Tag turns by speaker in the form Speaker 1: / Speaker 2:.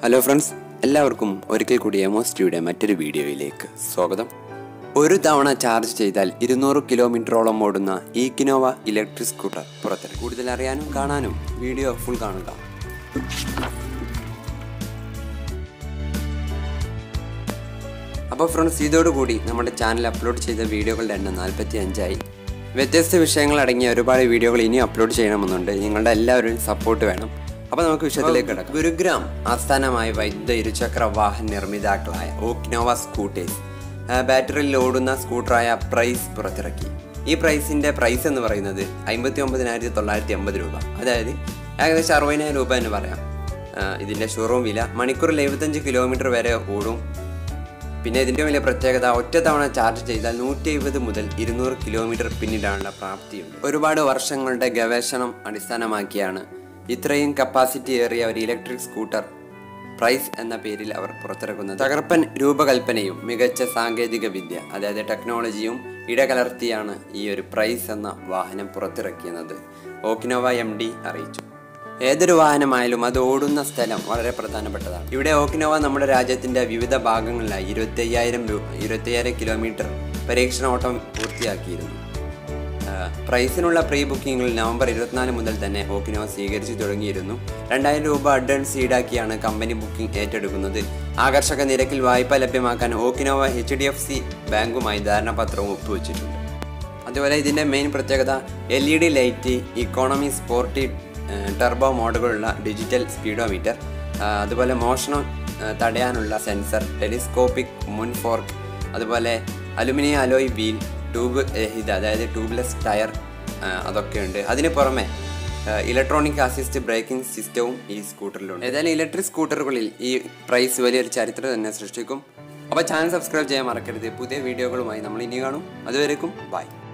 Speaker 1: hello friends എല്ലാവർക്കും ഒരിക്കൽ കൂടി എമോസ്റ്റിയുടെ മറ്റൊരു വീഡിയോയിലേക്ക് സ്വാഗതം ഒരു തവണ ചാർജ് ചെയ്താൽ ഇരുന്നൂറ് കിലോമീറ്ററോളം ഓടുന്ന ഈ കിനോവ ഇലക്ട്രിക് സ്കൂട്ടർ പുറത്തിറങ്ങി കൂടുതൽ അറിയാനും കാണാനും വീഡിയോ ഫുൾ കാണുക അപ്പോൾ ഫ്രണ്ട്സ് ഇതോടുകൂടി നമ്മുടെ ചാനൽ അപ്ലോഡ് ചെയ്ത വീഡിയോകളുടെ എണ്ണം നാൽപ്പത്തി അഞ്ചായി വ്യത്യസ്ത വിഷയങ്ങൾ അടങ്ങിയ ഒരുപാട് വീഡിയോകൾ ഇനി അപ്ലോഡ് ചെയ്യണമെന്നുണ്ട് നിങ്ങളുടെ എല്ലാവരും സപ്പോർട്ട് വേണം അപ്പോൾ നമുക്ക് വിഷയത്തിലേക്ക് കിടക്കാം ഗുരുഗ്രാം ആസ്ഥാനമായ വൈദ്യുത ഇരുചക്ര വാഹന നിർമ്മിതാക്കളായ ഓക്നോവ സ്കൂട്ടേഴ്സ് ബാറ്ററിയിൽ ഓടുന്ന സ്കൂട്ടറായ പ്രൈസ് പുറത്തിറക്കി ഈ പ്രൈസിൻ്റെ പ്രൈസ് എന്ന് പറയുന്നത് അമ്പത്തി ഒമ്പതിനായിരത്തി തൊള്ളായിരത്തി അമ്പത് രൂപ അതായത് ഏകദേശം അറുപതിനായിരം രൂപ എന്ന് പറയാം ആ, ഇതിൻ്റെ ഷോറൂം വില മണിക്കൂറിൽ എഴുപത്തഞ്ച് കിലോമീറ്റർ വരെ ഓടും പിന്നെ ഇതിൻ്റെ വലിയ പ്രത്യേകത ഒറ്റ തവണ ചാർജ് ചെയ്താൽ നൂറ്റി എഴുപത് മുതൽ ഇരുന്നൂറ് കിലോമീറ്റർ പിന്നിടാനുള്ള പ്രാപ്തിയുണ്ട് ഒരുപാട് വർഷങ്ങളുടെ ഗവേഷണം അടിസ്ഥാനമാക്കിയാണ് ഇത്രയും കപ്പാസിറ്റി ഏറിയ ഒരു ഇലക്ട്രിക് സ്കൂട്ടർ പ്രൈസ് എന്ന പേരിൽ അവർ പുറത്തിറക്കുന്നത് തകർപ്പൻ രൂപകൽപ്പനയും മികച്ച സാങ്കേതിക വിദ്യ അതായത് ടെക്നോളജിയും ഇടകലർത്തിയാണ് ഈ ഒരു പ്രൈസ് എന്ന വാഹനം പുറത്തിറക്കിയത് ഓക്കിനോവ എം ഡി അറിയിച്ചു ഏതൊരു വാഹനമായാലും അത് ഓടുന്ന സ്ഥലം വളരെ പ്രധാനപ്പെട്ടതാണ് ഇവിടെ ഓക്കിനോവ നമ്മുടെ രാജ്യത്തിന്റെ വിവിധ ഭാഗങ്ങളിലായി ഇരുപത്തി അയ്യായിരം ഇരുപത്തി അയ്യായിരം കിലോമീറ്റർ പരീക്ഷണ ഓട്ടം പൂർത്തിയാക്കിയിരുന്നു ആ, പ്രൈസിനുള്ള പ്രീ ബുക്കിംഗിൽ നവംബർ ഇരുപത്തിനാല് മുതൽ തന്നെ ഓക്കിനോവ സ്വീകരിച്ചു തുടങ്ങിയിരുന്നു രണ്ടായിരം രൂപ അഡ്വാൻസ് ഈടാക്കിയാണ് കമ്പനി ബുക്കിംഗ് ഏറ്റെടുക്കുന്നത് ആകർഷക നിരക്കിൽ വായ്പ ലഭ്യമാക്കാൻ Okinawa H D F C ബാങ്കുമായി ധാരണാപത്രവും ഒപ്പുവെച്ചിട്ടുണ്ട് അതുപോലെ ഇതിൻ്റെ മെയിൻ പ്രത്യേകത L E D light economy sporty turbo മോഡുകളുള്ള ഡിജിറ്റൽ സ്പീഡോമീറ്റർ അതുപോലെ മോഷണം ആ, തടയാനുള്ള സെൻസർ ടെലിസ്കോപ്പിക് മുൻ ഫോർക്ക് അതുപോലെ അലുമിനിയം അലോയ് വീൽ ട്യൂബ് രഹിത അതായത് ട്യൂബ്ലെസ് ടയർ ആ, അതൊക്കെയുണ്ട് അതിന് പുറമെ ഇലക്ട്രോണിക് അസിസ്റ്റ് ബ്രേക്കിംഗ് സിസ്റ്റവും ഈ സ്കൂട്ടറിലുണ്ട് ഏതായാലും ഇലക്ട്രിക് സ്കൂട്ടറുകളിൽ ഈ പ്രൈസ് വലിയൊരു ചരിത്രം തന്നെ സൃഷ്ടിക്കും അപ്പോൾ ചാനൽ സബ്സ്ക്രൈബ് ചെയ്യാൻ മറക്കരുത് പുതിയ വീഡിയോകളുമായി നമ്മൾ ഇനി കാണും അതുവരേക്കും ബൈ